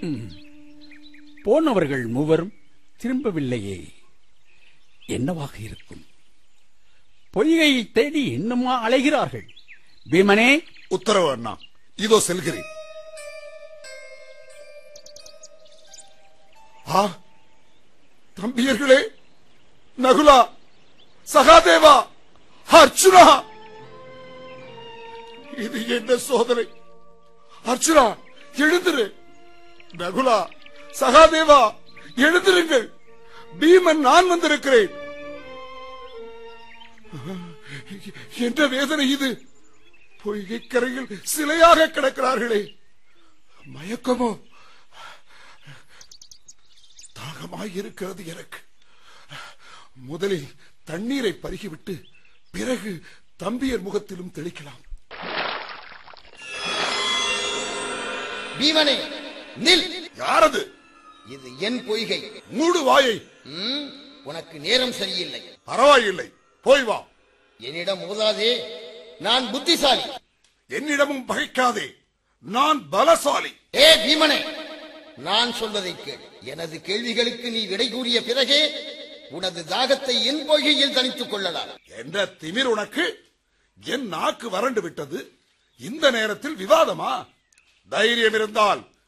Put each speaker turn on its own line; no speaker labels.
போனவர்கள் மூவரும் திரும்பவில்லையே என்னவாக இருக்கும் பொய்கையை தேடி இன்னுமா அலைகிறார்கள் பீமனே
உத்தரவு அண்ணா இதோ செல்கிறேன் ஆ தம்பியர்களே நகுலா சகாதேவா அர்ச்சுனா இது என்ன சோதனை அர்ச்சுனா எழுந்திரு நகுலா சகாதேவா எழுந்திருங்கள் பீமன் நான் வந்திருக்கிறேன் என்ன வேதனை இது பொய்கை கரையில் சிலையாக கிடக்கிறார்களே மயக்கமோ தாகமாய் இருக்கிறது எனக்கு முதலில் தண்ணீரை பருகிவிட்டு பிறகு தம்பியர் முகத்திலும் தெளிக்கலாம்
பீமனே நில்
யாரது
இது என் பொய்கை
மூடு வாயை
ம், உனக்கு நேரம் சரியில்லை
பரவாயில்லை போய் வா
என்னிடம் மோதாதே நான் புத்திசாலி
என்னிடமும் பகைக்காதே நான் பலசாலி
ஏ பீமனே நான் சொல்வதை கேள் எனது கேள்விகளுக்கு நீ விடை கூறிய பிறகே உனது தாகத்தை என் பொய்கையில் தனித்துக் கொள்ளலாம்
என்ற திமிர் உனக்கு என் நாக்கு வறண்டு விட்டது இந்த நேரத்தில் விவாதமா தைரியம் இருந்தால்